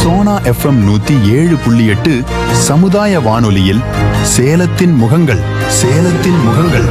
Sona FM நூத்தி ஏழு புள்ளி எட்டு சமுதாய வானொலியில் சேலத்தின் முகங்கள் சேலத்தின் முகங்கள்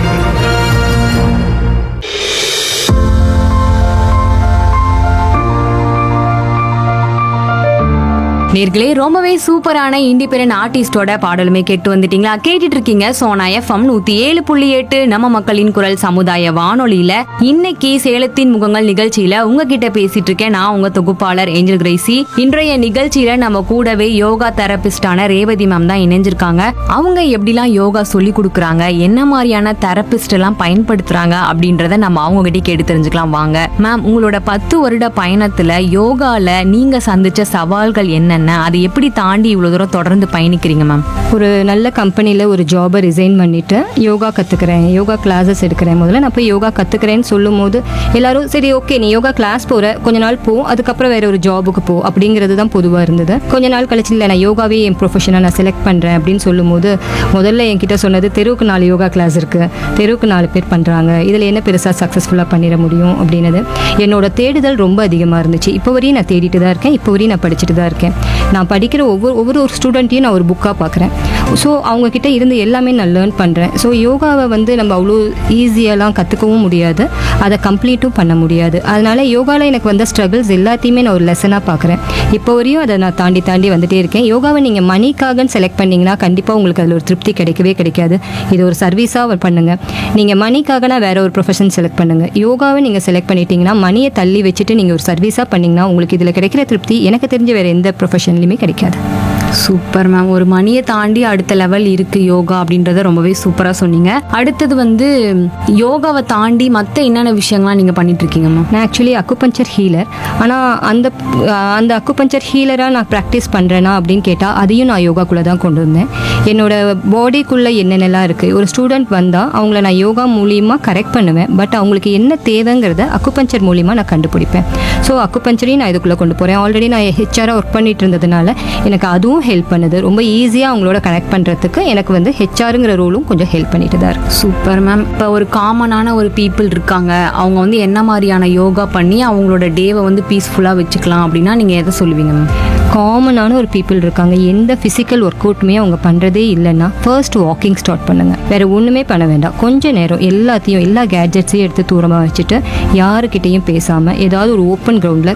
நேர்களே ரொம்பவே சூப்பரான இண்டிபெண்டன்ட் ஆர்டிஸ்டோட பாடலுமே கேட்டு வந்துட்டீங்களா கேட்டுட்டு இருக்கீங்க சோனா எஃப்எம் நூத்தி ஏழு புள்ளி எட்டு நம்ம மக்களின் குரல் சமுதாய வானொலியில இன்னைக்கு சேலத்தின் முகங்கள் நிகழ்ச்சியில உங்ககிட்ட பேசிட்டு இருக்கேன் நான் உங்க தொகுப்பாளர் ஏஞ்சல் கிரேசி இன்றைய நிகழ்ச்சியில நம்ம கூடவே யோகா தெரபிஸ்டான ரேவதி மேம் தான் இணைஞ்சிருக்காங்க அவங்க எப்படிலாம் யோகா சொல்லி கொடுக்குறாங்க என்ன மாதிரியான தெரபிஸ்ட் எல்லாம் பயன்படுத்துறாங்க அப்படின்றத நம்ம அவங்க கிட்ட கேட்டு தெரிஞ்சுக்கலாம் வாங்க மேம் உங்களோட பத்து வருட பயணத்துல யோகால நீங்க சந்திச்ச சவால்கள் என்னென்ன அதை எப்படி தாண்டி இவ்வளவு தூரம் தொடர்ந்து பயணிக்கிறீங்க மேம் ஒரு நல்ல கம்பெனியில் ஒரு ஜாபை ரிசைன் பண்ணிவிட்டு யோகா கற்றுக்கிறேன் யோகா கிளாஸஸ் எடுக்கிறேன் முதல்ல நான் போய் யோகா கற்றுக்கிறேன்னு சொல்லும் போது எல்லாரும் சரி ஓகே நீ யோகா கிளாஸ் போகிற கொஞ்ச நாள் போ அதுக்கப்புறம் வேற ஒரு ஜாபுக்கு போ அப்படிங்கிறது தான் பொதுவாக இருந்தது கொஞ்ச நாள் கழிச்சு இல்லை நான் யோகாவே என் ப்ரொஃபஷனாக நான் செலக்ட் பண்ணுறேன் அப்படின்னு சொல்லும்போது முதல்ல என்கிட்ட சொன்னது தெருவுக்கு நாலு யோகா கிளாஸ் இருக்குது தெருவுக்கு நாலு பேர் பண்ணுறாங்க இதில் என்ன பெருசாக சக்ஸஸ்ஃபுல்லாக பண்ணிட முடியும் அப்படின்னது என்னோட தேடுதல் ரொம்ப அதிகமாக இருந்துச்சு இப்போ வரையும் நான் தேடிட்டு தான் இருக்கேன் இப்போ வரையும் நான் படிச்சுட்டு தான் இருக்கேன் நான் படிக்கிற ஒவ்வொரு ஒவ்வொரு ஒரு ஸ்டூடெண்ட்டையும் நான் ஒரு புக்காக பார்க்குறேன் ஸோ அவங்கக்கிட்ட இருந்து எல்லாமே நான் லேர்ன் பண்ணுறேன் ஸோ யோகாவை வந்து நம்ம அவ்வளோ ஈஸியாலாம் கற்றுக்கவும் முடியாது அதை கம்ப்ளீட்டும் பண்ண முடியாது அதனால யோகாவில் எனக்கு வந்த ஸ்ட்ரகிள்ஸ் எல்லாத்தையுமே நான் ஒரு லெசனாக பார்க்குறேன் இப்போ வரையும் அதை நான் தாண்டி தாண்டி வந்துட்டே இருக்கேன் யோகாவை நீங்கள் மணிக்காகன்னு செலக்ட் பண்ணீங்கன்னா கண்டிப்பாக உங்களுக்கு அதில் ஒரு திருப்தி கிடைக்கவே கிடைக்காது இது ஒரு சர்வீஸாக பண்ணுங்கள் நீங்கள் மணிக்காகனா வேற ஒரு ப்ரொஃபஷன் செலக்ட் பண்ணுங்கள் யோகாவை நீங்கள் செலக்ட் பண்ணிட்டீங்கன்னா மணியை தள்ளி வச்சுட்டு நீங்கள் ஒரு சர்வீஸாக பண்ணிங்கன்னா உங்களுக்கு இதில் கிடைக்கிற திருப்தி எனக்கு தெரிஞ்ச வேறு எந்த ப்ரொஃபஷன்லையுமே கிடைக்காது சூப்பர் மேம் ஒரு மணியை தாண்டி அடுத்த லெவல் இருக்கு யோகா அப்படின்றத ரொம்பவே சூப்பரா சொன்னீங்க அடுத்தது வந்து யோகாவை தாண்டி மத்த என்னென்ன விஷயங்கள்லாம் நீங்க பண்ணிட்டு இருக்கீங்க மேம் நான் ஆக்சுவலி அக்குபஞ்சர் ஹீலர் ஆனால் அந்த அந்த அக்குபஞ்சர் ஹீலராக நான் ப்ராக்டிஸ் பண்ணுறேனா அப்படின்னு கேட்டால் அதையும் நான் யோகாக்குள்ளே தான் கொண்டு வந்தேன் என்னோட பாடிக்குள்ளே என்னென்னலாம் இருக்குது ஒரு ஸ்டூடெண்ட் வந்தால் அவங்கள நான் யோகா மூலியமாக கரெக்ட் பண்ணுவேன் பட் அவங்களுக்கு என்ன தேவைங்கிறத அக்குபஞ்சர் மூலியமாக நான் கண்டுபிடிப்பேன் ஸோ அக்குபஞ்சரையும் நான் இதுக்குள்ளே கொண்டு போகிறேன் ஆல்ரெடி நான் ஹெச்ஆராக ஒர்க் பண்ணிட்டு இருந்ததுனால எனக்கு அதுவும் ஹெல்ப் பண்ணுது ரொம்ப ஈஸியாக அவங்களோட கனெக்ட் பண்ணுறதுக்கு எனக்கு வந்து ஹெச்ஆருங்கிற ரோலும் கொஞ்சம் ஹெல்ப் பண்ணிட்டு தான் இருக்கு சூப்பர் மேம் இப்போ ஒரு காமனான ஒரு பீப்புள் இருக்காங்க அவங்க வந்து என்ன மாதிரியான யோகா பண்ணி அவங்களோட டேவை வந்து பீஸ்ஃபுல்லாக வச்சுக்கலாம் அப்படின்னா நீங்கள் எதை சொல்லுவீங்க மேம் காமனான ஒரு பீப்புள் இருக்காங்க எந்த ஃபிசிக்கல் ஒர்க் அவுட்டுமே அவங்க பண்ணுறதே இல்லைன்னா ஃபர்ஸ்ட் வாக்கிங் ஸ்டார்ட் பண்ணுங்க வேற ஒன்றுமே பண்ண வேண்டாம் கொஞ்ச நேரம் எல்லாத்தையும் எல்லா கேட்ஜெட்ஸையும் எடுத்து தூரமாக வச்சுட்டு யாருக்கிட்டையும் பேசாமல் ஏதாவது ஒரு ஓப்பன் கிரவுண்டில்